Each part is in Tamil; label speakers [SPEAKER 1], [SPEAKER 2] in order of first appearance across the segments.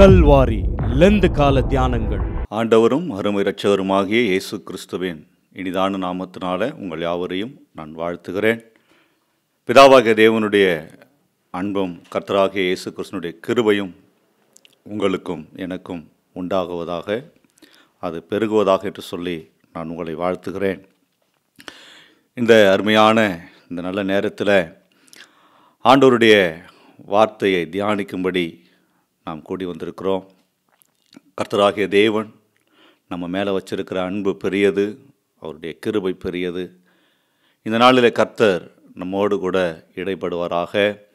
[SPEAKER 1] கல்வாரி லெந்து கால தியானங்கள்
[SPEAKER 2] ஆண்டவரும் அருமை இரட்சகருமாகிய இயேசு கிறிஸ்துவின் இனிதான நாமத்தினால உங்கள் யாவரையும் நான் வாழ்த்துகிறேன் பிதாவாகிய தேவனுடைய அன்பும் கர்த்தராகிய இயேசு கிறிஸ்துனுடைய கிருபையும் உங்களுக்கும் எனக்கும் உண்டாகுவதாக அது பெருகுவதாக என்று சொல்லி நான் உங்களை வாழ்த்துகிறேன் இந்த அருமையான இந்த நல்ல நேரத்தில் ஆண்டவருடைய வார்த்தையை தியானிக்கும்படி நாம் கூடி வந்திருக்கிறோம் கர்த்தராகிய தேவன் நம்ம மேலே வச்சிருக்கிற அன்பு பெரியது அவருடைய கிருபை பெரியது இந்த நாளில் கர்த்தர் நம்மோடு கூட இடைப்படுவாராக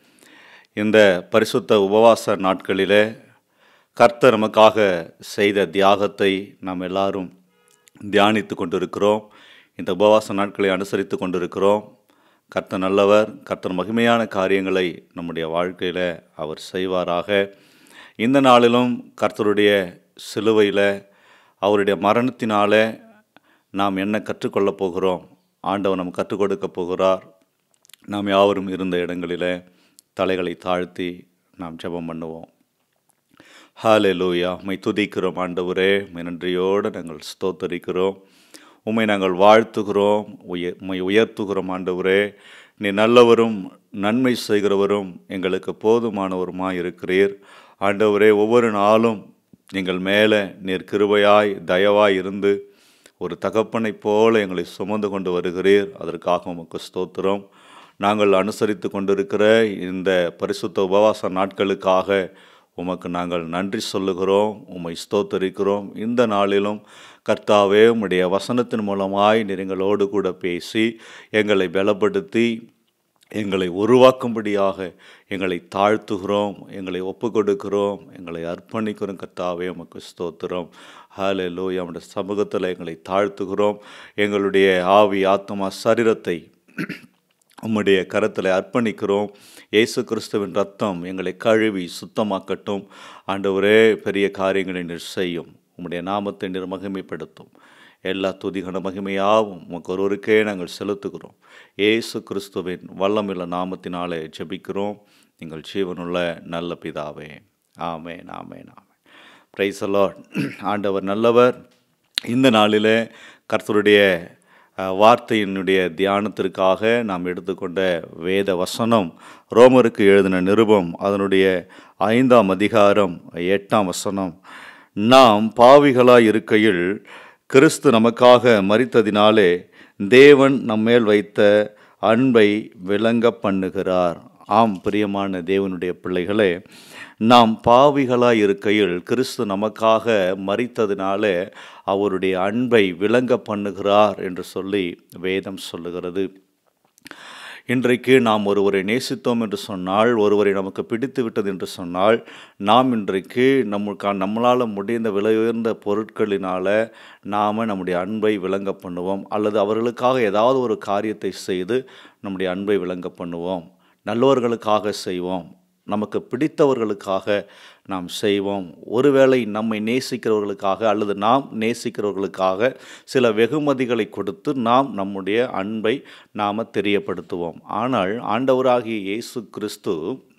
[SPEAKER 2] இந்த பரிசுத்த உபவாச நாட்களிலே கர்த்தர் நமக்காக செய்த தியாகத்தை நாம் எல்லாரும் தியானித்து கொண்டிருக்கிறோம் இந்த உபவாச நாட்களை அனுசரித்து கொண்டிருக்கிறோம் கர்த்தர் நல்லவர் கர்த்தர் மகிமையான காரியங்களை நம்முடைய வாழ்க்கையில் அவர் செய்வாராக இந்த நாளிலும் கர்த்தருடைய சிலுவையில் அவருடைய மரணத்தினால நாம் என்ன கற்றுக்கொள்ளப் போகிறோம் ஆண்டவர் நாம் கற்றுக் கொடுக்க போகிறார் நாம் யாவரும் இருந்த இடங்களில் தலைகளை தாழ்த்தி நாம் ஜெபம் பண்ணுவோம் ஹாலே லூயா உம்மை துதிக்கிறோம் ஆண்டவரே உம்மை நன்றியோடு நாங்கள் ஸ்தோத்தரிக்கிறோம் உம்மை நாங்கள் வாழ்த்துகிறோம் உய உம்மை உயர்த்துகிறோம் ஆண்டவரே நீ நல்லவரும் நன்மை செய்கிறவரும் எங்களுக்கு போதுமானவருமாய் இருக்கிறீர் ஆண்டவரே ஒவ்வொரு நாளும் எங்கள் மேலே நீர் கிருபையாய் தயவாய் இருந்து ஒரு தகப்பனைப் போல எங்களை சுமந்து கொண்டு வருகிறீர் அதற்காக உமக்கு ஸ்தோத்திரம் நாங்கள் அனுசரித்து கொண்டிருக்கிற இந்த பரிசுத்த உபவாச நாட்களுக்காக உமக்கு நாங்கள் நன்றி சொல்லுகிறோம் உம்மை ஸ்தோத்தரிக்கிறோம் இந்த நாளிலும் கர்த்தாவே உம்முடைய வசனத்தின் மூலமாய் நீர் எங்களோடு கூட பேசி எங்களை பலப்படுத்தி எங்களை உருவாக்கும்படியாக எங்களை தாழ்த்துகிறோம் எங்களை ஒப்பு கொடுக்கிறோம் எங்களை அர்ப்பணிக்கிறோம் கர்த்தாவே உமக்கு ஸ்தோத்திரம் ஹாலே லோ நம்முடைய சமூகத்தில் எங்களை தாழ்த்துகிறோம் எங்களுடைய ஆவி ஆத்மா சரீரத்தை உம்முடைய கரத்தில் அர்ப்பணிக்கிறோம் இயேசு கிறிஸ்துவின் ரத்தம் எங்களை கழுவி சுத்தமாக்கட்டும் ஆண்டவரே பெரிய காரியங்களை நீர் செய்யும் உம்முடைய நாமத்தை நீர் மகிமைப்படுத்தும் எல்லா துதிகன மகிமையாவும் உமக்கு ஒருவருக்கே நாங்கள் செலுத்துகிறோம் இயேசு கிறிஸ்துவின் வல்லமில்ல நாமத்தினாலே ஜெபிக்கிறோம் நீங்கள் ஜீவனுள்ள நல்ல பிதாவே ஆமேன் ஆமேன் ஆமேன் பிரைஸ் அலாட் ஆண்டவர் நல்லவர் இந்த நாளிலே கர்த்தருடைய அஹ், வார்த்தையினுடைய தியானத்திற்காக நாம் எடுத்துக்கொண்ட வேத வசனம் ரோமருக்கு எழுதின நிருபம் அதனுடைய ஐந்தாம் அதிகாரம் எட்டாம் வசனம் நாம் பாவிகளாய் இருக்கையில் கிறிஸ்து நமக்காக மரித்ததினாலே தேவன் நம்மேல் வைத்த அன்பை விளங்க பண்ணுகிறார் ஆம் பிரியமான தேவனுடைய பிள்ளைகளே நாம் பாவிகளாய் இருக்கையில் கிறிஸ்து நமக்காக மரித்ததினாலே அவருடைய அன்பை விளங்க பண்ணுகிறார் என்று சொல்லி வேதம் சொல்லுகிறது இன்றைக்கு நாம் ஒருவரை நேசித்தோம் என்று சொன்னால் ஒருவரை நமக்கு பிடித்து விட்டது என்று சொன்னால் நாம் இன்றைக்கு நம்மளுக்கா நம்மளால் முடிந்த விலை உயர்ந்த பொருட்களினால் நாம் நம்முடைய அன்பை விளங்க பண்ணுவோம் அல்லது அவர்களுக்காக ஏதாவது ஒரு காரியத்தை செய்து நம்முடைய அன்பை விளங்க பண்ணுவோம் நல்லவர்களுக்காக செய்வோம் நமக்கு பிடித்தவர்களுக்காக நாம் செய்வோம் ஒருவேளை நம்மை நேசிக்கிறவர்களுக்காக அல்லது நாம் நேசிக்கிறவர்களுக்காக சில வெகுமதிகளை கொடுத்து நாம் நம்முடைய அன்பை நாம் தெரியப்படுத்துவோம் ஆனால் ஆண்டவராகிய இயேசு கிறிஸ்து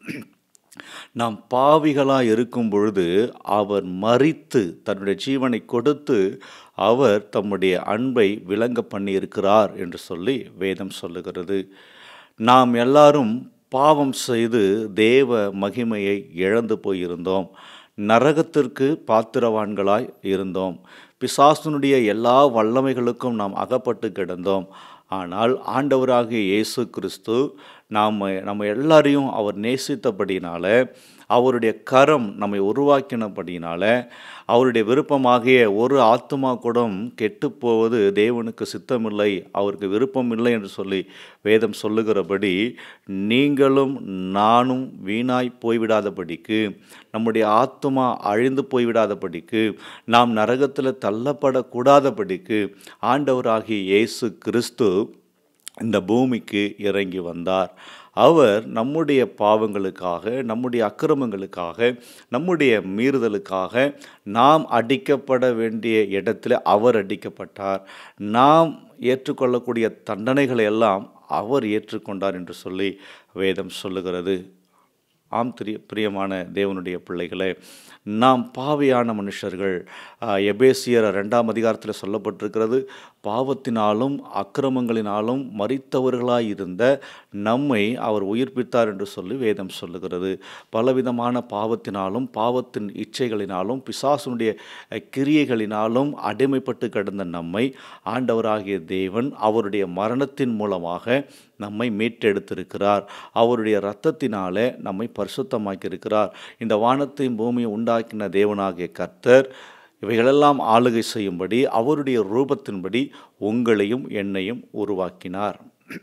[SPEAKER 2] நாம் பாவிகளாக இருக்கும் பொழுது அவர் மறித்து தன்னுடைய ஜீவனை கொடுத்து அவர் தம்முடைய அன்பை விளங்க பண்ணியிருக்கிறார் என்று சொல்லி வேதம் சொல்லுகிறது நாம் எல்லாரும் பாவம் செய்து தேவ மகிமையை இழந்து போயிருந்தோம் நரகத்திற்கு பாத்திரவான்களாய் இருந்தோம் பிசாசுனுடைய எல்லா வல்லமைகளுக்கும் நாம் அகப்பட்டு கிடந்தோம் ஆனால் ஆண்டவராகிய இயேசு கிறிஸ்து நாம் நம்ம எல்லாரையும் அவர் நேசித்தபடினால அவருடைய கரம் நம்மை உருவாக்கினபடினால அவருடைய விருப்பமாகிய ஒரு ஆத்மா கூட கெட்டுப்போவது தேவனுக்கு சித்தமில்லை அவருக்கு விருப்பம் இல்லை என்று சொல்லி வேதம் சொல்லுகிறபடி நீங்களும் நானும் வீணாய் போய்விடாதபடிக்கு நம்முடைய ஆத்மா அழிந்து போய்விடாதபடிக்கு நாம் நரகத்தில் தள்ளப்படக்கூடாதபடிக்கு ஆண்டவராகிய இயேசு கிறிஸ்து இந்த பூமிக்கு இறங்கி வந்தார் அவர் நம்முடைய பாவங்களுக்காக நம்முடைய அக்கிரமங்களுக்காக நம்முடைய மீறுதலுக்காக நாம் அடிக்கப்பட வேண்டிய இடத்துல அவர் அடிக்கப்பட்டார் நாம் ஏற்றுக்கொள்ளக்கூடிய தண்டனைகளை எல்லாம் அவர் ஏற்றுக்கொண்டார் என்று சொல்லி வேதம் சொல்லுகிறது ஆம் திரிய பிரியமான தேவனுடைய பிள்ளைகளே நாம் பாவியான மனுஷர்கள் ஆஹ், எபேசியர் ரெண்டாம் அதிகாரத்தில் சொல்லப்பட்டிருக்கிறது பாவத்தினாலும் அக்கிரமங்களினாலும் மறித்தவர்களாய் இருந்த நம்மை அவர் உயிர்ப்பித்தார் என்று சொல்லி வேதம் சொல்லுகிறது பலவிதமான பாவத்தினாலும் பாவத்தின் இச்சைகளினாலும் பிசாசுனுடைய அஹ், கிரியைகளினாலும் அடிமைப்பட்டு கிடந்த நம்மை ஆண்டவராகிய தேவன் அவருடைய மரணத்தின் மூலமாக நம்மை மீட்டெடுத்திருக்கிறார் அவருடைய இரத்தத்தினாலே நம்மை பரிசுத்தமாக்கியிருக்கிறார் இந்த வானத்தையும் பூமியை உண்டாக்கின தேவனாகிய கர்த்தர் இவைகளெல்லாம் ஆளுகை செய்யும்படி அவருடைய ரூபத்தின்படி உங்களையும் என்னையும் உருவாக்கினார்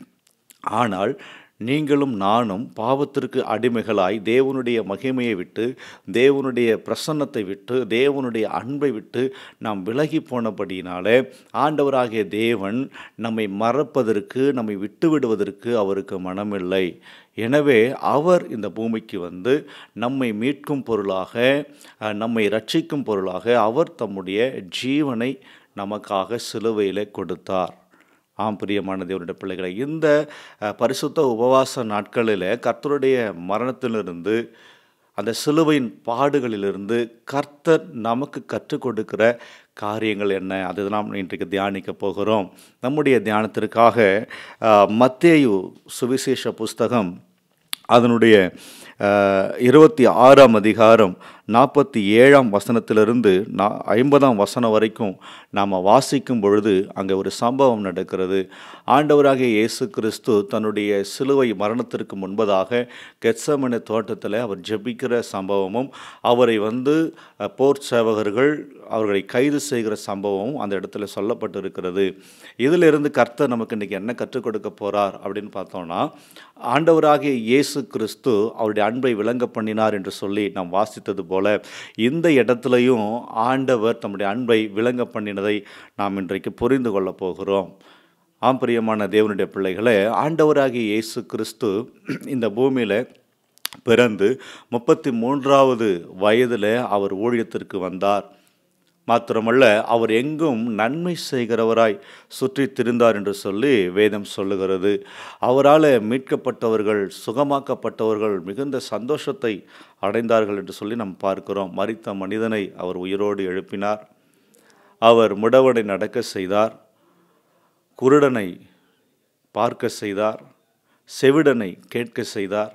[SPEAKER 2] ஆனால் நீங்களும் நானும் பாவத்திற்கு அடிமைகளாய் தேவனுடைய மகிமையை விட்டு தேவனுடைய பிரசன்னத்தை விட்டு தேவனுடைய அன்பை விட்டு நாம் விலகி போனபடியினாலே ஆண்டவராகிய தேவன் நம்மை மறப்பதற்கு நம்மை விட்டு விடுவதற்கு அவருக்கு மனமில்லை எனவே அவர் இந்த பூமிக்கு வந்து நம்மை மீட்கும் பொருளாக அஹ், நம்மை ரட்சிக்கும் பொருளாக அவர் தம்முடைய ஜீவனை நமக்காக சிலுவையிலே கொடுத்தார் ஆம் பிரியமான தேவனுடைய பிள்ளைகளை இந்த அஹ், பரிசுத்த உபவாச நாட்களில் கர்த்தருடைய மரணத்திலிருந்து அந்த சிலுவையின் பாடுகளிலிருந்து கர்த்தர் நமக்கு கற்றுக் கொடுக்கிற காரியங்கள் என்ன அதை நாம் இன்றைக்கு தியானிக்க போகிறோம் நம்முடைய தியானத்திற்காக அஹ், மத்தேயு சுவிசேஷ புஸ்தகம் அதனுடைய அஹ், இருபத்தி ஆறாம் அதிகாரம் நாற்பத்தி ஏழாம் வசனத்திலிருந்து நா ஐம்பதாம் வசனம் வரைக்கும் நாம் வாசிக்கும் பொழுது அங்கே ஒரு சம்பவம் நடக்கிறது ஆண்டவராகிய இயேசு கிறிஸ்து தன்னுடைய சிலுவை மரணத்திற்கு முன்பதாக கெத்சமன தோட்டத்தில் அவர் ஜெபிக்கிற சம்பவமும் அவரை வந்து அஹ், போர் சேவகர்கள் அவர்களை கைது செய்கிற சம்பவமும் அந்த இடத்துல சொல்லப்பட்டிருக்கிறது இதிலிருந்து கர்த்தர் நமக்கு இன்றைக்கி என்ன கற்றுக் கொடுக்க போகிறார் அப்படின்னு பார்த்தோம்னா ஆண்டவராகிய இயேசு கிறிஸ்து அவருடைய அன்பை விளங்க பண்ணினார் என்று சொல்லி நாம் வாசித்தது போல இந்த இடத்துலையும் ஆண்டவர் தம்முடைய அன்பை விளங்க பண்ணினதை நாம் இன்றைக்கு புரிந்து கொள்ளப் போகிறோம் ஆம் பிரியமான தேவனுடைய பிள்ளைகளே ஆண்டவராகிய இயேசு கிறிஸ்து இந்த பூமியில் பிறந்து முப்பத்தி மூன்றாவது வயதில் அவர் ஊழியத்திற்கு வந்தார் மாத்திரமல்ல அவர் எங்கும் நன்மை செய்கிறவராய் சுற்றித் திரிந்தார் என்று சொல்லி வேதம் சொல்லுகிறது அவரால் மீட்கப்பட்டவர்கள் சுகமாக்கப்பட்டவர்கள் மிகுந்த சந்தோஷத்தை அடைந்தார்கள் என்று சொல்லி நாம் பார்க்கிறோம் மரித்த மனிதனை அவர் உயிரோடு எழுப்பினார் அவர் முடவனை நடக்க செய்தார் குருடனை பார்க்க செய்தார் செவிடனை கேட்க செய்தார்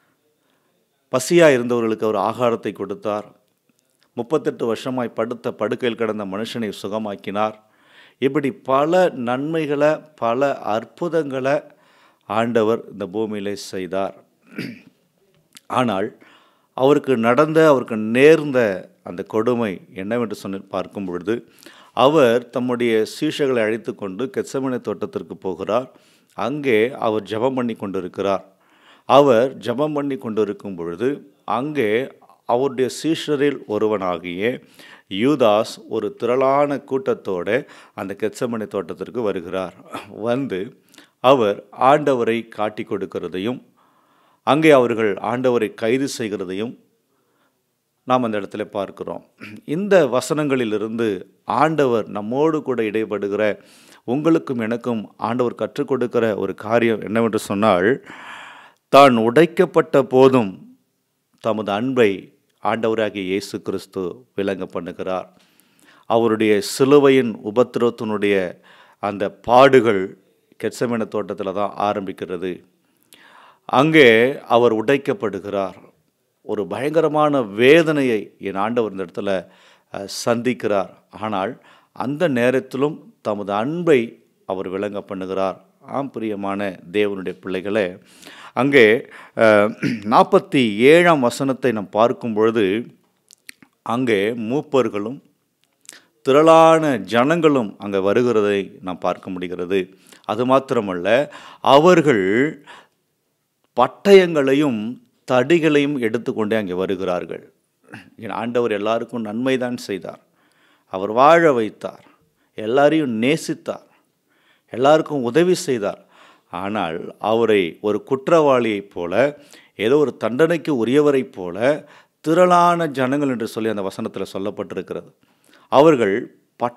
[SPEAKER 2] பசியாக இருந்தவர்களுக்கு அவர் ஆகாரத்தை கொடுத்தார் முப்பத்தெட்டு வருஷமாய் படுத்த படுக்கையில் கிடந்த மனுஷனை சுகமாக்கினார் இப்படி பல நன்மைகளை பல அற்புதங்களை ஆண்டவர் இந்த பூமியிலே செய்தார் ஆனால் அவருக்கு நடந்த அவருக்கு நேர்ந்த அந்த கொடுமை என்னவென்று சொல்லி பார்க்கும் பொழுது அவர் தம்முடைய சீஷர்களை அழைத்து கொண்டு கெச்சமனை தோட்டத்திற்கு போகிறார் அங்கே அவர் ஜெபம் பண்ணி கொண்டிருக்கிறார் அவர் ஜெபம் பண்ணி கொண்டிருக்கும் பொழுது அங்கே அவருடைய சீஷரில் ஒருவனாகிய யூதாஸ் ஒரு திரளான கூட்டத்தோடு அந்த கெச்சமனை தோட்டத்திற்கு வருகிறார் வந்து அவர் ஆண்டவரை காட்டி கொடுக்கிறதையும் அங்கே அவர்கள் ஆண்டவரை கைது செய்கிறதையும் நாம் அந்த இடத்துல பார்க்கிறோம் இந்த வசனங்களிலிருந்து ஆண்டவர் நம்மோடு கூட இடைப்படுகிற உங்களுக்கும் எனக்கும் ஆண்டவர் கற்றுக் கொடுக்கிற ஒரு காரியம் என்னவென்று சொன்னால் தான் உடைக்கப்பட்ட போதும் தமது அன்பை ஆண்டவராகிய இயேசு கிறிஸ்து விளங்க பண்ணுகிறார் அவருடைய சிலுவையின் உபத்திரத்தினுடைய அந்த பாடுகள் கெட்சமேன தோட்டத்தில் தான் ஆரம்பிக்கிறது அங்கே அவர் உடைக்கப்படுகிறார் ஒரு பயங்கரமான வேதனையை என் ஆண்டவர் இந்த இடத்துல அஹ், சந்திக்கிறார் ஆனால் அந்த நேரத்திலும் தமது அன்பை அவர் விளங்க பண்ணுகிறார் ஆம் பிரியமான தேவனுடைய பிள்ளைகளே அங்கே நாற்பத்தி ஏழாம் வசனத்தை நாம் பார்க்கும் பொழுது அங்கே மூப்பர்களும் திரளான ஜனங்களும் அங்கே வருகிறதை நாம் பார்க்க முடிகிறது அது மாத்திரமல்ல அவர்கள் பட்டயங்களையும் தடிகளையும் எடுத்துக்கொண்டே அங்கே வருகிறார்கள் என் ஆண்டவர் எல்லாருக்கும் நன்மைதான் செய்தார் அவர் வாழ வைத்தார் எல்லாரையும் நேசித்தார் எல்லாருக்கும் உதவி செய்தார் ஆனால் அவரை ஒரு குற்றவாளியைப் போல ஏதோ ஒரு தண்டனைக்கு உரியவரைப் போல திரளான ஜனங்கள் என்று சொல்லி அந்த வசனத்தில் சொல்லப்பட்டிருக்கிறது அவர்கள்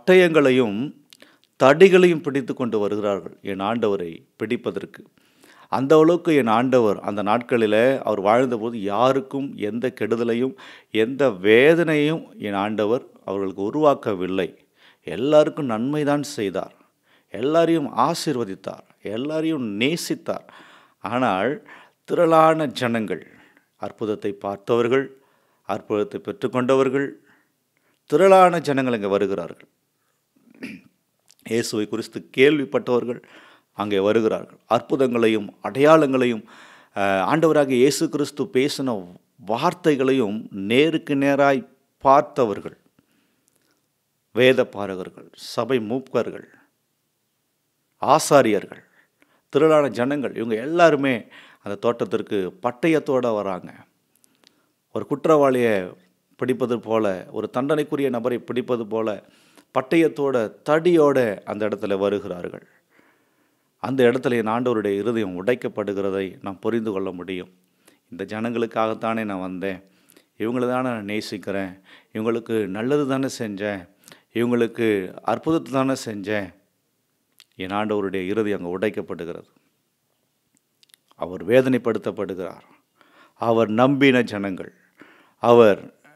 [SPEAKER 2] பட்டயங்களையும் தடிகளையும் பிடித்து கொண்டு வருகிறார்கள் என் ஆண்டவரை பிடிப்பதற்கு அந்த அளவுக்கு என் ஆண்டவர் அந்த நாட்களில் அவர் வாழ்ந்தபோது யாருக்கும் எந்த கெடுதலையும் எந்த வேதனையும் என் ஆண்டவர் அவர்களுக்கு உருவாக்கவில்லை எல்லாருக்கும் நன்மைதான் செய்தார் எல்லாரையும் ஆசீர்வதித்தார் எல்லாரையும் நேசித்தார் ஆனால் திரளான ஜனங்கள் அற்புதத்தை பார்த்தவர்கள் அற்புதத்தை பெற்றுக்கொண்டவர்கள் திரளான ஜனங்கள் இங்கே வருகிறார்கள் இயேசுவை குறித்து கேள்விப்பட்டவர்கள் அங்கே வருகிறார்கள் அற்புதங்களையும் அடையாளங்களையும் அஹ், ஆண்டவராகிய இயேசு கிறிஸ்து பேசின வார்த்தைகளையும் நேருக்கு நேராய் பார்த்தவர்கள் வேத பாரகர்கள் சபை மூப்பர்கள் ஆசாரியர்கள் திரளான ஜனங்கள் இவங்க எல்லாருமே அந்த தோட்டத்திற்கு பட்டயத்தோடு வராங்க ஒரு குற்றவாளியை பிடிப்பது போல ஒரு தண்டனைக்குரிய நபரை பிடிப்பது போல பட்டயத்தோட தடியோட அந்த இடத்துல வருகிறார்கள் அந்த இடத்துல என் ஆண்டவருடைய இருதயம் உடைக்கப்படுகிறதை நான் புரிந்து கொள்ள முடியும் இந்த ஜனங்களுக்காகத்தானே நான் வந்தேன் இவங்கள தானே நான் நேசிக்கிறேன் இவங்களுக்கு நல்லது தானே செஞ்சேன் இவங்களுக்கு அற்புதத்தை தானே செஞ்சேன் என் ஆண்டவருடைய இறுதி அங்கே உடைக்கப்படுகிறது அவர் வேதனைப்படுத்தப்படுகிறார் அவர் நம்பின ஜனங்கள் அவர்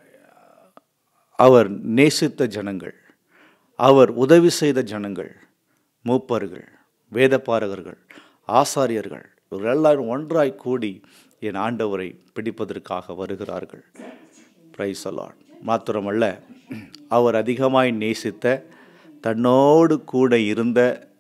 [SPEAKER 2] அவர் நேசித்த ஜனங்கள் அவர் உதவி செய்த ஜனங்கள் மூப்பர்கள் வேதப்பாரகர்கள் ஆசாரியர்கள் இவர்கள் எல்லாரும் ஒன்றாய் கூடி என் ஆண்டவரை பிடிப்பதற்காக வருகிறார்கள் பிரைஸ் அலாட் மாத்திரமல்ல அவர் அதிகமாய் நேசித்த தன்னோடு கூட இருந்த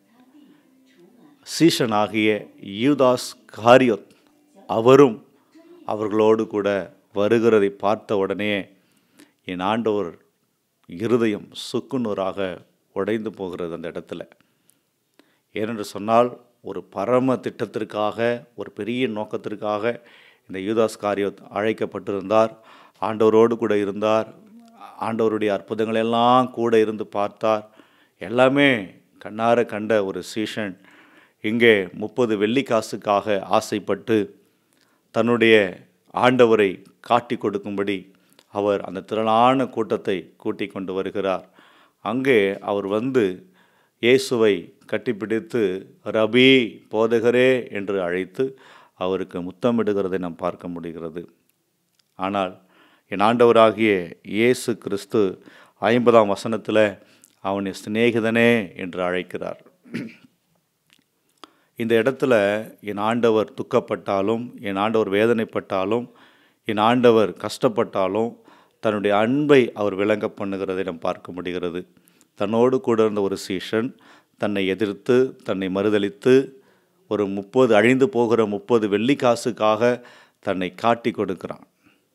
[SPEAKER 2] சீஷனாகிய யூதாஸ் காரியோத் அவரும் அவர்களோடு கூட வருகிறதை பார்த்த உடனே என் ஆண்டவர் இருதயம் சுக்குநூறாக உடைந்து போகிறது அந்த இடத்துல ஏனென்று சொன்னால் ஒரு பரம திட்டத்திற்காக ஒரு பெரிய நோக்கத்திற்காக இந்த யூதாஸ் காரியோத் அழைக்கப்பட்டிருந்தார் ஆண்டவரோடு கூட இருந்தார் ஆண்டவருடைய அற்புதங்களெல்லாம் கூட இருந்து பார்த்தார் எல்லாமே கண்ணார கண்ட ஒரு சீஷன் இங்கே முப்பது வெள்ளிக்காசுக்காக ஆசைப்பட்டு தன்னுடைய ஆண்டவரை காட்டி கொடுக்கும்படி அவர் அந்த திரளான கூட்டத்தை கூட்டி கொண்டு வருகிறார் அங்கே அவர் வந்து இயேசுவை கட்டிப்பிடித்து ரபி போதகரே என்று அழைத்து அவருக்கு முத்தமிடுகிறதை நாம் பார்க்க முடிகிறது ஆனால் என் ஆண்டவராகிய இயேசு கிறிஸ்து ஐம்பதாம் வசனத்தில் அவனை சிநேகிதனே என்று அழைக்கிறார் இந்த இடத்துல என் ஆண்டவர் துக்கப்பட்டாலும் என் ஆண்டவர் வேதனைப்பட்டாலும் என் ஆண்டவர் கஷ்டப்பட்டாலும் தன்னுடைய அன்பை அவர் விளங்க பண்ணுகிறதை நாம் பார்க்க முடிகிறது தன்னோடு கூட இருந்த ஒரு சீஷன் தன்னை எதிர்த்து தன்னை மறுதலித்து ஒரு முப்பது அழிந்து போகிற முப்பது வெள்ளிக்காசுக்காக தன்னை காட்டி கொடுக்கிறான்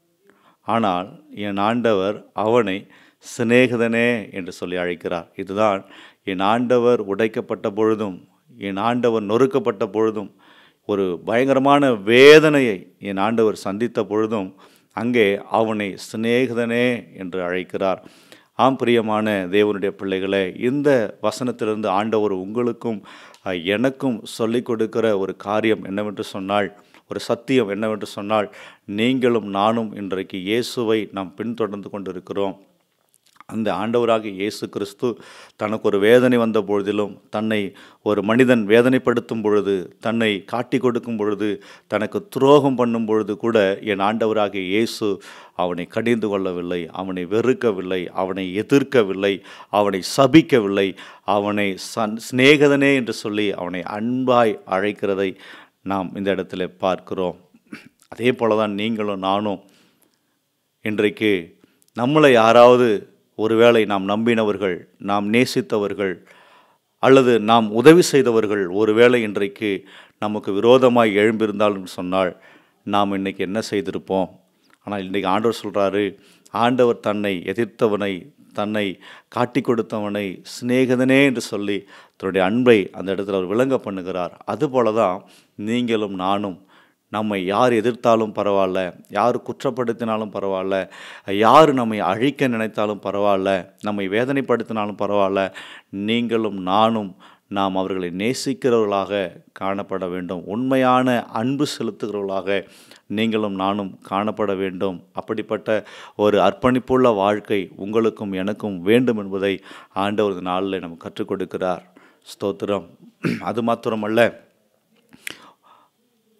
[SPEAKER 2] ஆனால் என் ஆண்டவர் அவனை சிநேகிதனே என்று சொல்லி அழைக்கிறார் இதுதான் என் ஆண்டவர் உடைக்கப்பட்ட பொழுதும் என் ஆண்டவர் நொறுக்கப்பட்ட பொழுதும் ஒரு பயங்கரமான வேதனையை என் ஆண்டவர் சந்தித்த பொழுதும் அங்கே அவனை சிநேகிதனே என்று அழைக்கிறார் ஆம் பிரியமான தேவனுடைய பிள்ளைகளே இந்த வசனத்திலிருந்து ஆண்டவர் உங்களுக்கும் அஹ், எனக்கும் சொல்லிக் கொடுக்கிற ஒரு காரியம் என்னவென்று சொன்னால் ஒரு சத்தியம் என்னவென்று சொன்னால் நீங்களும் நானும் இன்றைக்கு இயேசுவை நாம் பின்தொடர்ந்து கொண்டிருக்கிறோம் அந்த ஆண்டவராகிய இயேசு கிறிஸ்து தனக்கு ஒரு வேதனை வந்த பொழுதிலும் தன்னை ஒரு மனிதன் வேதனைப்படுத்தும் பொழுது தன்னை காட்டி கொடுக்கும் பொழுது தனக்கு துரோகம் பண்ணும் பொழுது கூட என் ஆண்டவராகிய இயேசு அவனை கடிந்து கொள்ளவில்லை அவனை வெறுக்கவில்லை அவனை எதிர்க்கவில்லை அவனை சபிக்கவில்லை அவனை சன் சிநேகிதனே என்று சொல்லி அவனை அன்பாய் அழைக்கிறதை நாம் இந்த இடத்துல பார்க்கிறோம் அதே போல தான் நீங்களும் நானும் இன்றைக்கு நம்மளை யாராவது ஒருவேளை நாம் நம்பினவர்கள் நாம் நேசித்தவர்கள் அல்லது நாம் உதவி செய்தவர்கள் ஒருவேளை இன்றைக்கு நமக்கு விரோதமாய் எழும்பியிருந்தாலும் சொன்னால் நாம் இன்னைக்கு என்ன செய்திருப்போம் ஆனால் இன்றைக்கு ஆண்டவர் சொல்கிறாரு ஆண்டவர் தன்னை எதிர்த்தவனை தன்னை காட்டி கொடுத்தவனை சிநேகிதனே என்று சொல்லி தன்னுடைய அன்பை அந்த இடத்துல அவர் விளங்க பண்ணுகிறார் அதுபோல தான் நீங்களும் நானும் நம்மை யார் எதிர்த்தாலும் பரவாயில்ல யார் குற்றப்படுத்தினாலும் பரவாயில்ல யார் நம்மை அழிக்க நினைத்தாலும் பரவாயில்ல நம்மை வேதனைப்படுத்தினாலும் பரவாயில்ல நீங்களும் நானும் நாம் அவர்களை நேசிக்கிறவர்களாக காணப்பட வேண்டும் உண்மையான அன்பு செலுத்துகிறவர்களாக நீங்களும் நானும் காணப்பட வேண்டும் அப்படிப்பட்ட ஒரு அர்ப்பணிப்புள்ள வாழ்க்கை உங்களுக்கும் எனக்கும் வேண்டும் என்பதை ஆண்டவர் இந்த நாளில் நமக்கு கற்றுக் கொடுக்கிறார் ஸ்தோத்திரம் அது மாத்திரமல்ல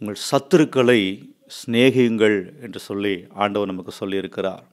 [SPEAKER 2] உங்கள் சத்துருக்களை சிநேகியுங்கள் என்று சொல்லி ஆண்டவர் நமக்கு சொல்லியிருக்கிறார்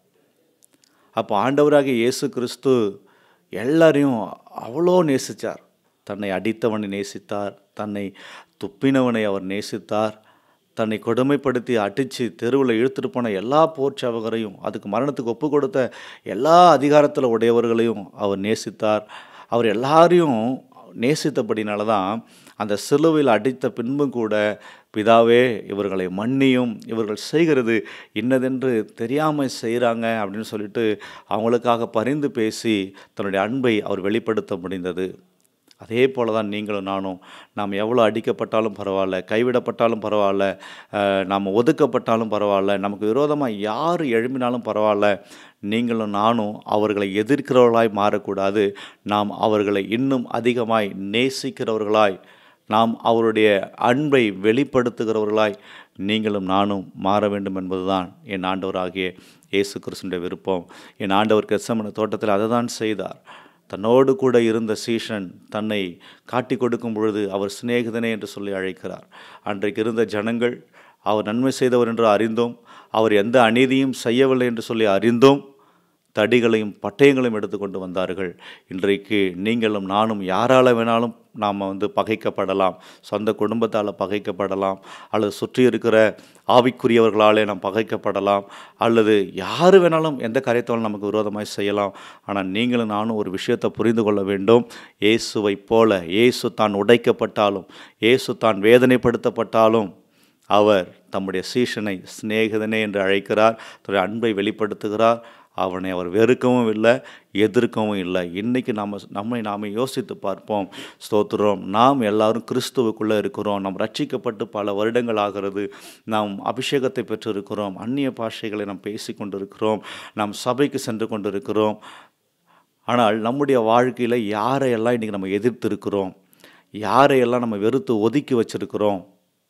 [SPEAKER 2] அப்போ ஆண்டவராகிய இயேசு கிறிஸ்து எல்லாரையும் அவ்வளோ நேசித்தார் தன்னை அடித்தவனை நேசித்தார் தன்னை துப்பினவனை அவர் நேசித்தார் தன்னை கொடுமைப்படுத்தி அடித்து தெருவில் இழுத்துட்டு போன எல்லா போர்ச்சவகரையும் அதுக்கு மரணத்துக்கு ஒப்பு கொடுத்த எல்லா அதிகாரத்தில் உடையவர்களையும் அவர் நேசித்தார் அவர் எல்லாரையும் நேசித்தபடினால தான் அந்த சிலுவையில் அடித்த பின்பும் கூட பிதாவே இவர்களை மன்னியும் இவர்கள் செய்கிறது இன்னதென்று தெரியாமல் செய்கிறாங்க அப்படின்னு சொல்லிட்டு அவங்களுக்காக பரிந்து பேசி தன்னுடைய அன்பை அவர் வெளிப்படுத்த முடிந்தது அதே போல தான் நீங்களும் நானும் நாம் எவ்வளோ அடிக்கப்பட்டாலும் பரவாயில்ல கைவிடப்பட்டாலும் பரவாயில்ல அஹ், நாம் ஒதுக்கப்பட்டாலும் பரவாயில்ல நமக்கு விரோதமாக யார் எழும்பினாலும் பரவாயில்ல நீங்களும் நானும் அவர்களை எதிர்க்கிறவர்களாய் மாறக்கூடாது நாம் அவர்களை இன்னும் அதிகமாய் நேசிக்கிறவர்களாய் நாம் அவருடைய அன்பை வெளிப்படுத்துகிறவர்களாய் நீங்களும் நானும் மாற வேண்டும் என்பதுதான் என் ஆண்டவராகிய இயேசு கிறிஸ்துடைய விருப்பம் என் ஆண்டவர் கெசமன தோட்டத்தில் அதை தான் செய்தார் தன்னோடு கூட இருந்த சீஷன் தன்னை காட்டி கொடுக்கும் பொழுது அவர் சிநேகிதனே என்று சொல்லி அழைக்கிறார் அன்றைக்கு இருந்த ஜனங்கள் அவர் நன்மை செய்தவர் என்று அறிந்தோம் அவர் எந்த அநீதியும் செய்யவில்லை என்று சொல்லி அறிந்தோம் தடிகளையும் பட்டயங்களையும் எடுத்துக்கொண்டு வந்தார்கள் இன்றைக்கு நீங்களும் நானும் யாரால வேணாலும் நாம் வந்து பகைக்கப்படலாம் சொந்த குடும்பத்தால் பகைக்கப்படலாம் அல்லது சுற்றி இருக்கிற ஆவிக்குரியவர்களாலே நாம் பகைக்கப்படலாம் அல்லது யார் வேணாலும் எந்த காரியத்தாலும் நமக்கு விரோதமாய் செய்யலாம் ஆனால் நீங்களும் நானும் ஒரு விஷயத்தை புரிந்து கொள்ள வேண்டும் இயேசுவைப் போல இயேசு தான் உடைக்கப்பட்டாலும் இயேசு தான் வேதனைப்படுத்தப்பட்டாலும் அவர் தம்முடைய சீஷனை சிநேகிதனே என்று அழைக்கிறார் தன்னுடைய அன்பை வெளிப்படுத்துகிறார் அவனை அவர் வெறுக்கவும் இல்லை எதிர்க்கவும் இல்லை இன்றைக்கி நாம் நம்மை நாம் யோசித்து பார்ப்போம் ஸ்தோத்திரம் நாம் எல்லாரும் கிறிஸ்துவுக்குள்ளே இருக்கிறோம் நாம் ரட்சிக்கப்பட்டு பல வருடங்கள் ஆகிறது நாம் அபிஷேகத்தை பெற்றிருக்கிறோம் அந்நிய பாஷைகளை நாம் பேசி கொண்டிருக்கிறோம் நாம் சபைக்கு சென்று கொண்டிருக்கிறோம் ஆனால் நம்முடைய வாழ்க்கையில் யாரையெல்லாம் இன்றைக்கி நம்ம எதிர்த்து இருக்கிறோம் யாரையெல்லாம் நம்ம வெறுத்து ஒதுக்கி வச்சிருக்கிறோம்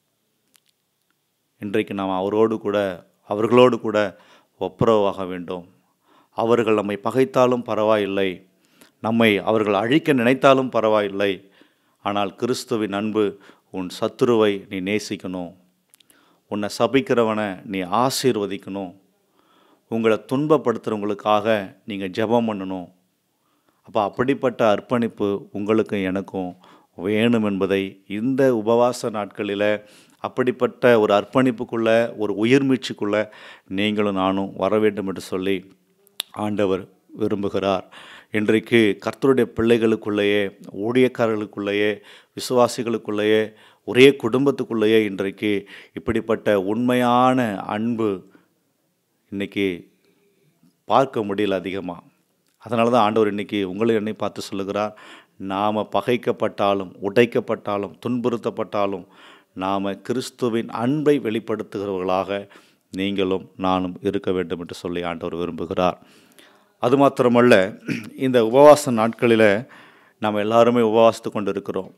[SPEAKER 2] இன்றைக்கு நாம் அவரோடு கூட அவர்களோடு கூட ஒப்புரவாக வேண்டும் அவர்கள் நம்மை பகைத்தாலும் பரவாயில்லை நம்மை அவர்கள் அழிக்க நினைத்தாலும் பரவாயில்லை ஆனால் கிறிஸ்துவின் அன்பு உன் சத்துருவை நீ நேசிக்கணும் உன்னை சபிக்கிறவனை நீ ஆசீர்வதிக்கணும் உங்களை துன்பப்படுத்துகிறவங்களுக்காக நீங்கள் ஜெபம் பண்ணணும் அப்போ அப்படிப்பட்ட அர்ப்பணிப்பு உங்களுக்கும் எனக்கும் வேணும் என்பதை இந்த உபவாச நாட்களில் அப்படிப்பட்ட ஒரு அர்ப்பணிப்புக்குள்ள ஒரு உயிர்மீழ்ச்சிக்குள்ள நீங்களும் நானும் வர வேண்டும் என்று சொல்லி ஆண்டவர் விரும்புகிறார் இன்றைக்கு கர்த்தருடைய பிள்ளைகளுக்குள்ளேயே ஊழியக்காரர்களுக்குள்ளேயே விசுவாசிகளுக்குள்ளேயே ஒரே குடும்பத்துக்குள்ளேயே இன்றைக்கு இப்படிப்பட்ட உண்மையான அன்பு இன்னைக்கு பார்க்க முடியல அதிகமாக அதனால தான் ஆண்டவர் இன்னைக்கு உங்களை என்னை பார்த்து சொல்லுகிறார் நாம் பகைக்கப்பட்டாலும் உடைக்கப்பட்டாலும் துன்புறுத்தப்பட்டாலும் நாம் கிறிஸ்துவின் அன்பை வெளிப்படுத்துகிறவர்களாக நீங்களும் நானும் இருக்க வேண்டும் என்று சொல்லி ஆண்டவர் விரும்புகிறார் அது மாத்திரமல்ல இந்த உபவாச நாட்களில் நாம் எல்லாருமே உபவாசித்து கொண்டு இருக்கிறோம்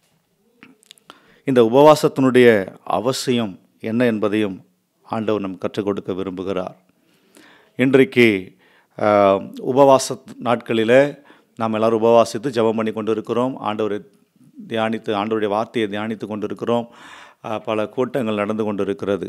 [SPEAKER 2] இந்த உபவாசத்தினுடைய அவசியம் என்ன என்பதையும் ஆண்டவர் நம் கற்றுக் கொடுக்க விரும்புகிறார் இன்றைக்கு ஆஹ், உபவாச நாட்களில் நாம் எல்லாரும் உபவாசித்து ஜெபம் பண்ணி கொண்டு இருக்கிறோம் ஆண்டவரை தியானித்து ஆண்டவருடைய வார்த்தையை தியானித்து கொண்டு இருக்கிறோம் ஆஹ், பல கூட்டங்கள் நடந்து கொண்டு இருக்கிறது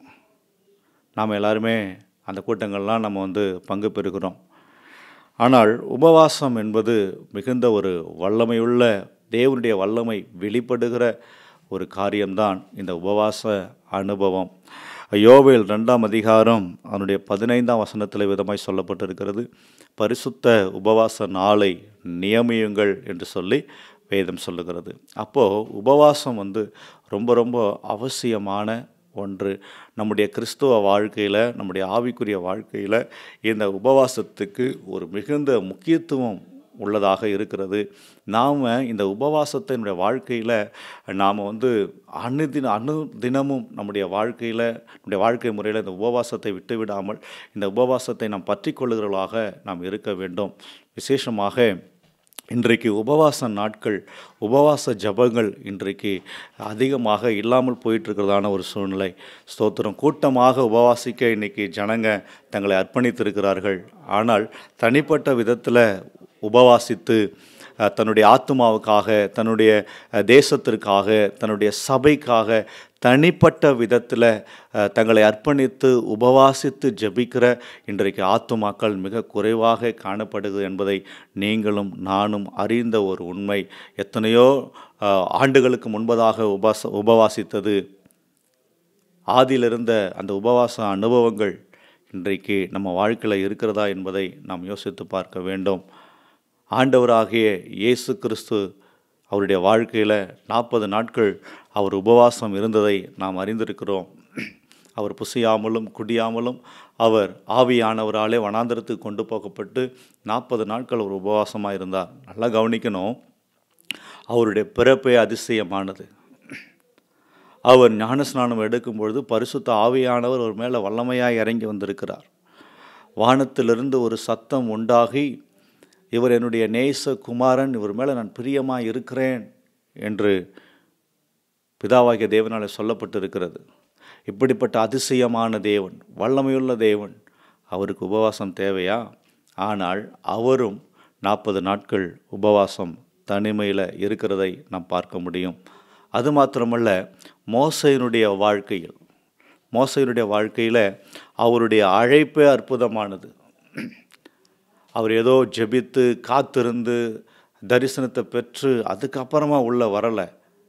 [SPEAKER 2] நாம் எல்லாருமே அந்த கூட்டங்கள்லாம் நம்ம வந்து பங்கு பெறுகிறோம் ஆனால் உபவாசம் என்பது மிகுந்த ஒரு வல்லமையுள்ள தேவனுடைய வல்லமை வெளிப்படுகிற ஒரு காரியம்தான் இந்த உபவாச அனுபவம் யோவேல் ரெண்டாம் அதிகாரம் அதனுடைய பதினைந்தாம் வசனத்தில் விதமாய் சொல்லப்பட்டிருக்கிறது பரிசுத்த உபவாச நாளை நியமியுங்கள் என்று சொல்லி வேதம் சொல்லுகிறது அப்போது உபவாசம் வந்து ரொம்ப ரொம்ப அவசியமான ஒன்று நம்முடைய கிறிஸ்துவ வாழ்க்கையில் நம்முடைய ஆவிக்குரிய வாழ்க்கையில் இந்த உபவாசத்துக்கு ஒரு மிகுந்த முக்கியத்துவம் உள்ளதாக இருக்கிறது நாம் இந்த உபவாசத்தை நம்முடைய வாழ்க்கையில் நாம் வந்து அனுதின அணு தினமும் நம்முடைய வாழ்க்கையில் நம்முடைய வாழ்க்கை முறையில் இந்த உபவாசத்தை விட்டு விடாமல் இந்த உபவாசத்தை நாம் பற்றி கொள்ளுகிறவர்களாக நாம் இருக்க வேண்டும் விசேஷமாக இன்றைக்கு உபவாச நாட்கள் உபவாச ஜபங்கள் இன்றைக்கு அதிகமாக இல்லாமல் போயிட்டுருக்கிறதான ஒரு சூழ்நிலை ஸ்தோத்திரம் கூட்டமாக உபவாசிக்க இன்றைக்கி ஜனங்க தங்களை அர்ப்பணித்திருக்கிறார்கள் ஆனால் தனிப்பட்ட விதத்தில் உபவாசித்து அஹ், தன்னுடைய ஆத்மாவுக்காக தன்னுடைய அஹ், தேசத்திற்காக தன்னுடைய சபைக்காக தனிப்பட்ட விதத்தில் தங்களை அர்ப்பணித்து உபவாசித்து ஜெபிக்கிற இன்றைக்கு ஆத்துமாக்கள் மிக குறைவாக காணப்படுகிறது என்பதை நீங்களும் நானும் அறிந்த ஒரு உண்மை எத்தனையோ அஹ், ஆண்டுகளுக்கு முன்பதாக உபாச உபவாசித்தது ஆதியிலிருந்த அந்த உபவாச அனுபவங்கள் இன்றைக்கு நம்ம வாழ்க்கையில் இருக்கிறதா என்பதை நாம் யோசித்து பார்க்க வேண்டும் ஆண்டவராகிய இயேசு கிறிஸ்து அவருடைய வாழ்க்கையில் நாற்பது நாட்கள் அவர் உபவாசம் இருந்ததை நாம் அறிந்திருக்கிறோம் அவர் புசியாமலும் குடியாமலும் அவர் ஆவியானவராலே வனாந்தரத்துக்கு கொண்டு போகப்பட்டு நாற்பது நாட்கள் அவர் உபவாசமாக இருந்தார் நல்லா கவனிக்கணும் அவருடைய பிறப்பே அதிசயமானது அவர் ஞானஸ்நானம் எடுக்கும் பொழுது பரிசுத்த ஆவியானவர் ஒரு மேலே வல்லமையாக இறங்கி வந்திருக்கிறார் வானத்திலிருந்து ஒரு சத்தம் உண்டாகி இவர் என்னுடைய நேச குமாரன் இவர் மேலே நான் பிரியமாக இருக்கிறேன் என்று பிதாவாகிய தேவனால் சொல்லப்பட்டிருக்கிறது இப்படிப்பட்ட அதிசயமான தேவன் வல்லமையுள்ள தேவன் அவருக்கு உபவாசம் தேவையா ஆனால் அவரும் நாற்பது நாட்கள் உபவாசம் தனிமையில் இருக்கிறதை நாம் பார்க்க முடியும் அது மாத்திரமல்ல மோசையினுடைய வாழ்க்கையில் மோசையினுடைய வாழ்க்கையில் அவருடைய அழைப்பே அற்புதமானது அவர் ஏதோ ஜெபித்து காத்திருந்து தரிசனத்தை பெற்று அதுக்கப்புறமா உள்ள வரலை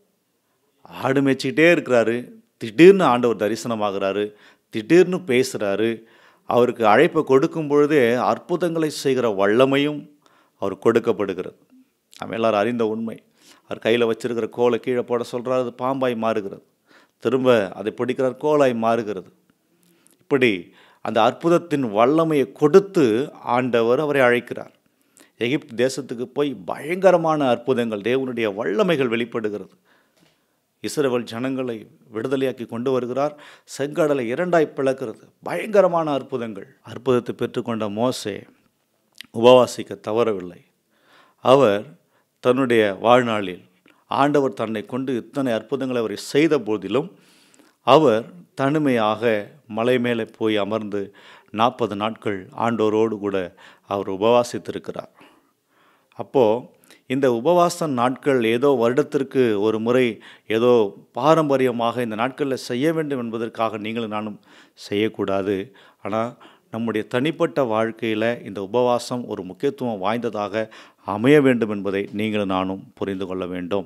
[SPEAKER 2] ஆடு மேய்ச்சிக்கிட்டே இருக்கிறாரு திடீர்னு ஆண்டவர் தரிசனமாகிறாரு திடீர்னு பேசுகிறாரு அவருக்கு அழைப்பை கொடுக்கும் பொழுதே அற்புதங்களை செய்கிற வல்லமையும் அவர் கொடுக்கப்படுகிறது நம்ம எல்லாரும் அறிந்த உண்மை அவர் கையில் வச்சிருக்கிற கோலை கீழே போட சொல்கிறார் அது பாம்பாய் மாறுகிறது திரும்ப அதை பிடிக்கிறார் கோலாய் மாறுகிறது இப்படி அந்த அற்புதத்தின் வல்லமையை கொடுத்து ஆண்டவர் அவரை அழைக்கிறார் எகிப்து தேசத்துக்கு போய் பயங்கரமான அற்புதங்கள் தேவனுடைய வல்லமைகள் வெளிப்படுகிறது இஸ்ரவேல் ஜனங்களை விடுதலையாக்கி கொண்டு வருகிறார் செங்கடலை இரண்டாய் பிளக்கிறது பயங்கரமான அற்புதங்கள் அற்புதத்தை பெற்றுக்கொண்ட மோசே உபவாசிக்க தவறவில்லை அவர் தன்னுடைய வாழ்நாளில் ஆண்டவர் தன்னை கொண்டு இத்தனை அற்புதங்களை அவரை செய்த போதிலும் அவர் தனிமையாக மலை மேலே போய் அமர்ந்து நாற்பது நாட்கள் ஆண்டோரோடு கூட அவர் உபவாசித்திருக்கிறார் அப்போது இந்த உபவாச நாட்கள் ஏதோ வருடத்திற்கு ஒரு முறை ஏதோ பாரம்பரியமாக இந்த நாட்களில் செய்ய வேண்டும் என்பதற்காக நீங்களும் நானும் செய்யக்கூடாது ஆனால் நம்முடைய தனிப்பட்ட வாழ்க்கையில் இந்த உபவாசம் ஒரு முக்கியத்துவம் வாய்ந்ததாக அமைய வேண்டும் என்பதை நீங்களும் நானும் புரிந்து கொள்ள வேண்டும்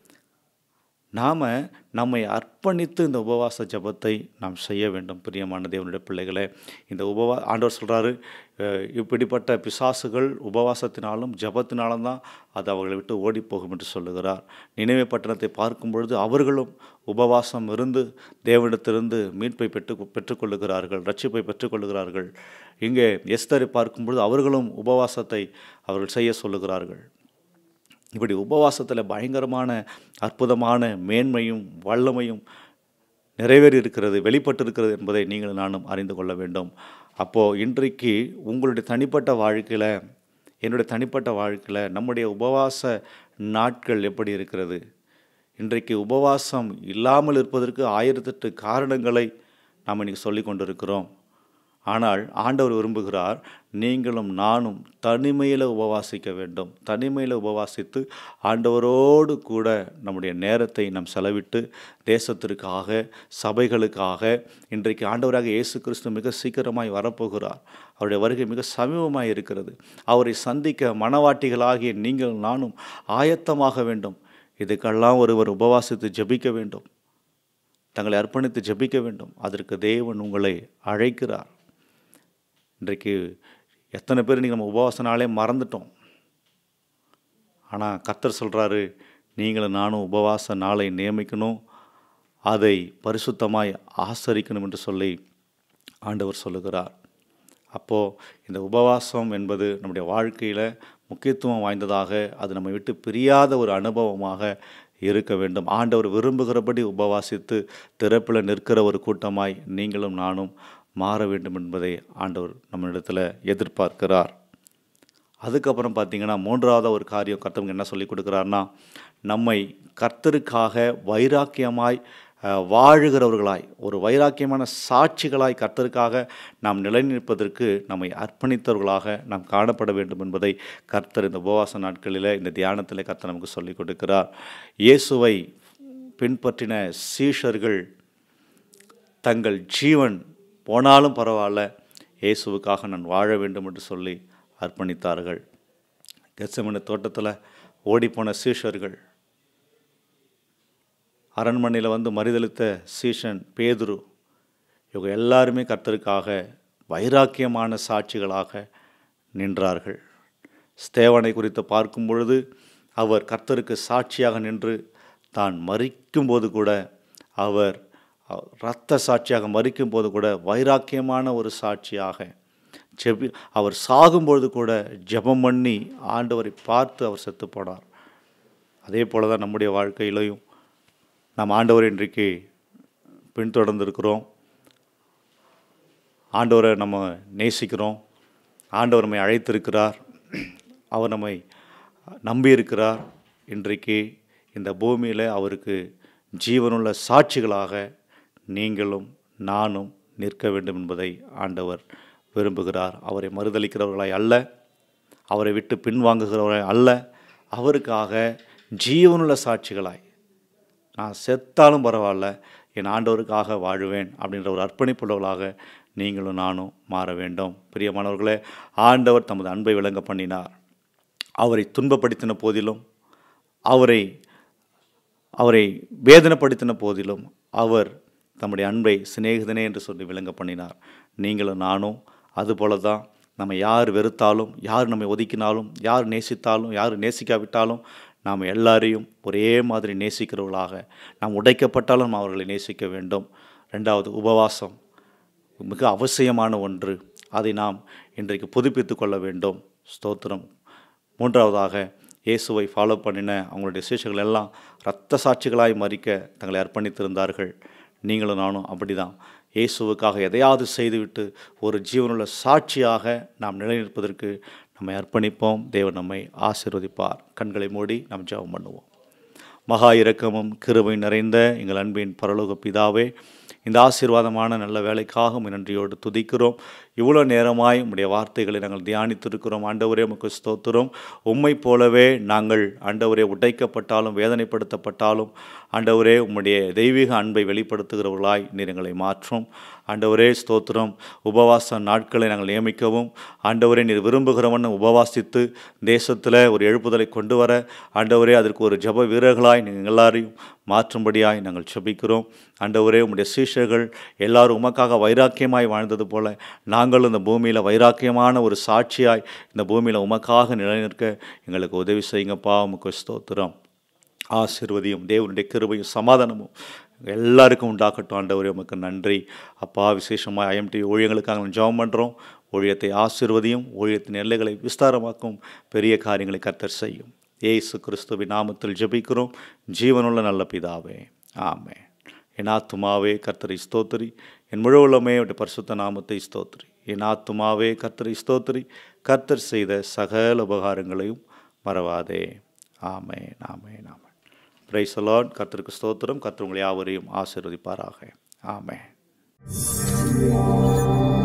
[SPEAKER 2] நாம் நம்மை அர்ப்பணித்து இந்த உபவாச ஜபத்தை நாம் செய்ய வேண்டும் பிரியமான தேவனுடைய பிள்ளைகளே இந்த உபவா ஆண்டவர் சொல்கிறாரு இப்படிப்பட்ட பிசாசுகள் உபவாசத்தினாலும் ஜபத்தினாலும் தான் அது அவர்களை விட்டு ஓடி போகும் என்று சொல்லுகிறார் நினைவு பட்டணத்தை பார்க்கும் பொழுது அவர்களும் உபவாசம் இருந்து தேவனிடத்திலிருந்து மீட்பை பெற்று பெற்றுக்கொள்ளுகிறார்கள் ரட்சிப்பை பெற்றுக்கொள்ளுகிறார்கள் இங்கே எஸ்தரை பார்க்கும் பொழுது அவர்களும் உபவாசத்தை அவர்கள் செய்ய சொல்லுகிறார்கள் இப்படி உபவாசத்தில் பயங்கரமான அற்புதமான மேன்மையும் வல்லமையும் நிறைவேறி இருக்கிறது வெளிப்பட்டிருக்கிறது என்பதை நீங்கள் நானும் அறிந்து கொள்ள வேண்டும் அப்போது இன்றைக்கு உங்களுடைய தனிப்பட்ட வாழ்க்கையில் என்னுடைய தனிப்பட்ட வாழ்க்கையில் நம்முடைய உபவாச நாட்கள் எப்படி இருக்கிறது இன்றைக்கு உபவாசம் இல்லாமல் இருப்பதற்கு ஆயிரத்தெட்டு காரணங்களை நாம் இன்றைக்கி சொல்லி கொண்டிருக்கிறோம் ஆனால் ஆண்டவர் விரும்புகிறார் நீங்களும் நானும் தனிமையில் உபவாசிக்க வேண்டும் தனிமையில் உபவாசித்து ஆண்டவரோடு கூட நம்முடைய நேரத்தை நாம் செலவிட்டு தேசத்திற்காக சபைகளுக்காக இன்றைக்கு ஆண்டவராக இயேசு கிறிஸ்து மிக சீக்கிரமாய் வரப்போகிறார் அவருடைய வருகை மிக சமீபமாய் இருக்கிறது அவரை சந்திக்க மனவாட்டிகளாகிய நீங்கள் நானும் ஆயத்தமாக வேண்டும் இதுக்கெல்லாம் ஒருவர் உபவாசித்து ஜெபிக்க வேண்டும் தங்களை அர்ப்பணித்து ஜெபிக்க வேண்டும் அதற்கு தேவன் உங்களை அழைக்கிறார் இன்றைக்கு எத்தனை பேர் இன்றைக்கி நம்ம உபவாச நாளே மறந்துட்டோம் ஆனால் கர்த்தர் சொல்கிறாரு நீங்களும் நானும் உபவாச நாளை நியமிக்கணும் அதை பரிசுத்தமாய் ஆசரிக்கணும் என்று சொல்லி ஆண்டவர் சொல்லுகிறார் அப்போது இந்த உபவாசம் என்பது நம்முடைய வாழ்க்கையில் முக்கியத்துவம் வாய்ந்ததாக அது நம்மை விட்டு பிரியாத ஒரு அனுபவமாக இருக்க வேண்டும் ஆண்டவர் விரும்புகிறபடி உபவாசித்து திறப்பில் நிற்கிற ஒரு கூட்டமாய் நீங்களும் நானும் மாற வேண்டும் என்பதை ஆண்டவர் நம்மிடத்தில் எதிர்பார்க்கிறார் அதுக்கப்புறம் பார்த்தீங்கன்னா மூன்றாவது ஒரு காரியம் கர்த்தவங்க என்ன சொல்லி கொடுக்குறாருன்னா நம்மை கர்த்தருக்காக வைராக்கியமாய் அஹ், வாழுகிறவர்களாய் ஒரு வைராக்கியமான சாட்சிகளாய் கர்த்தருக்காக நாம் நிலைநிற்பதற்கு நம்மை அர்ப்பணித்தவர்களாக நாம் காணப்பட வேண்டும் என்பதை கர்த்தர் இந்த உபவாச நாட்களில் இந்த தியானத்தில் கர்த்தர் நமக்கு சொல்லிக் கொடுக்கிறார் இயேசுவை பின்பற்றின சீஷர்கள் தங்கள் ஜீவன் போனாலும் பரவாயில்ல இயேசுவுக்காக நான் வாழ வேண்டும் என்று சொல்லி அர்ப்பணித்தார்கள் கெசமன தோட்டத்தில் ஓடிப்போன சீஷர்கள் அரண்மனையில் வந்து மறிதளித்த சீஷன் பேதுரு இவங்க எல்லாருமே கர்த்தருக்காக வைராக்கியமான சாட்சிகளாக நின்றார்கள் ஸ்தேவனை குறித்து பார்க்கும் பொழுது அவர் கர்த்தருக்கு சாட்சியாக நின்று தான் மறிக்கும்போது கூட அவர் இரத்த சாட்சியாக மறிக்கும்போது கூட வைராக்கியமான ஒரு சாட்சியாக ஜெபி அவர் சாகும்பொழுது கூட ஜெபம் பண்ணி ஆண்டவரை பார்த்து அவர் செத்து போனார் அதே போல தான் நம்முடைய வாழ்க்கையிலையும் நாம் ஆண்டவர் இன்றைக்கு பின்தொடர்ந்திருக்கிறோம் ஆண்டவரை நம்ம நேசிக்கிறோம் ஆண்டவர் நம்மை அழைத்திருக்கிறார் அவர் நம்மை நம்பியிருக்கிறார் இன்றைக்கு இந்த பூமியில் அவருக்கு ஜீவனுள்ள சாட்சிகளாக நீங்களும் நானும் நிற்க வேண்டும் என்பதை ஆண்டவர் விரும்புகிறார் அவரை மறுதளிக்கிறவர்களாய் அல்ல அவரை விட்டு பின்வாங்குகிறவர்களாய் அல்ல அவருக்காக ஜீவனுள்ள சாட்சிகளாய் நான் செத்தாலும் பரவாயில்ல என் ஆண்டவருக்காக வாழுவேன் அப்படின்ற ஒரு அர்ப்பணிப்புள்ளவர்களாக நீங்களும் நானும் மாற வேண்டும் பிரியமானவர்களே ஆண்டவர் தமது அன்பை விளங்க பண்ணினார் அவரை துன்பப்படுத்தின போதிலும் அவரை அவரை வேதனைப்படுத்தின போதிலும் அவர் தம்முடைய அன்பை சிநேகிதனே என்று சொல்லி விளங்க பண்ணினார் நீங்களும் நானும் அதுபோல தான் நம்ம யார் வெறுத்தாலும் யார் நம்மை ஒதுக்கினாலும் யார் நேசித்தாலும் யார் நேசிக்காவிட்டாலும் நாம் எல்லாரையும் ஒரே மாதிரி நேசிக்கிறவர்களாக நாம் உடைக்கப்பட்டாலும் நாம் அவர்களை நேசிக்க வேண்டும் ரெண்டாவது உபவாசம் மிக அவசியமான ஒன்று அதை நாம் இன்றைக்கு புதுப்பித்து கொள்ள வேண்டும் ஸ்தோத்திரம் மூன்றாவதாக இயேசுவை ஃபாலோ பண்ணின அவங்களுடைய சீஷர்கள் எல்லாம் இரத்த சாட்சிகளாய் மறிக்க தங்களை அர்ப்பணித்திருந்தார்கள் நீங்களும் நானும் அப்படிதான் இயேசுவுக்காக எதையாவது செய்துவிட்டு ஒரு ஜீவனுள்ள சாட்சியாக நாம் நிலைநிற்பதற்கு நம்மை அர்ப்பணிப்போம் தேவன் நம்மை ஆசீர்வதிப்பார் கண்களை மூடி நாம் ஜெபம் பண்ணுவோம் மகா இரக்கமும் கிருபை நிறைந்த எங்கள் அன்பின் பரலோக பிதாவே இந்த ஆசீர்வாதமான நல்ல வேலைக்காக உம்மை நன்றியோடு துதிக்கிறோம் இவ்வளோ நேரமாய் உம்முடைய வார்த்தைகளை நாங்கள் தியானித்திருக்கிறோம் ஆண்டவரே உமக்கு ஸ்தோத்திரம் உம்மை போலவே நாங்கள் ஆண்டவரே உடைக்கப்பட்டாலும் வேதனைப்படுத்தப்பட்டாலும் ஆண்டவரே உம்முடைய தெய்வீக அன்பை வெளிப்படுத்துகிறவர்களாய் நீர் எங்களை மாற்றும் ஆண்டவரே ஸ்தோத்திரம் உபவாச நாட்களை நாங்கள் நியமிக்கவும் ஆண்டவரே நீர் விரும்புகிறவன் உபவாசித்து தேசத்தில் ஒரு எழுப்புதலை கொண்டு வர ஆண்டவரே அதற்கு ஒரு ஜப வீரர்களாய் நீங்கள் எல்லாரையும் மாற்றும்படியாய் நாங்கள் செபிக்கிறோம் ஆண்டவரே உம்முடைய சீஷர்கள் எல்லாரும் உமக்காக வைராக்கியமாய் வாழ்ந்தது போல நாங்களும் இந்த பூமியில் வைராக்கியமான ஒரு சாட்சியாய் இந்த பூமியில் உமக்காக நிலைநிற்க எங்களுக்கு உதவி செய்யுங்கப்பா உமக்கு ஸ்தோத்திரம் ஆசிர்வதியும் தேவனுடைய கிருபையும் சமாதானமும் எல்லாருக்கும் உண்டாக்கட்டும் ஆண்டவரே உமக்கு நன்றி அப்பா விசேஷமாக ஐஎம்டி ஊழியங்களுக்காக நாங்கள் ஜெபம் பண்ணுறோம் ஊழியத்தை ஆசிர்வதியும் ஊழியத்தின் எல்லைகளை விஸ்தாரமாக்கும் பெரிய காரியங்களை கத்தர் செய்யும் ஏசு கிறிஸ்துவின் நாமத்தில் ஜெபிக்கிறோம் ஜீவனுள்ள நல்ல பிதாவே ஆமே என் ஆத்துமாவே கர்த்தரை ஸ்தோத்திரி என் முழு உள்ளமே அவருடைய பரிசுத்த நாமத்தை ஸ்தோத்திரி என் ஆத்துமாவே கர்த்தரை ஸ்தோத்திரி கர்த்தர் செய்த சகல உபகாரங்களையும் மறவாதே ஆமே ஆமே ஆமே பிரைஸ் லார்ட் கர்த்தருக்கு ஸ்தோத்திரம் கர்த்தர் உங்களை யாவரையும் ஆசீர்வதிப்பாராக ஆமே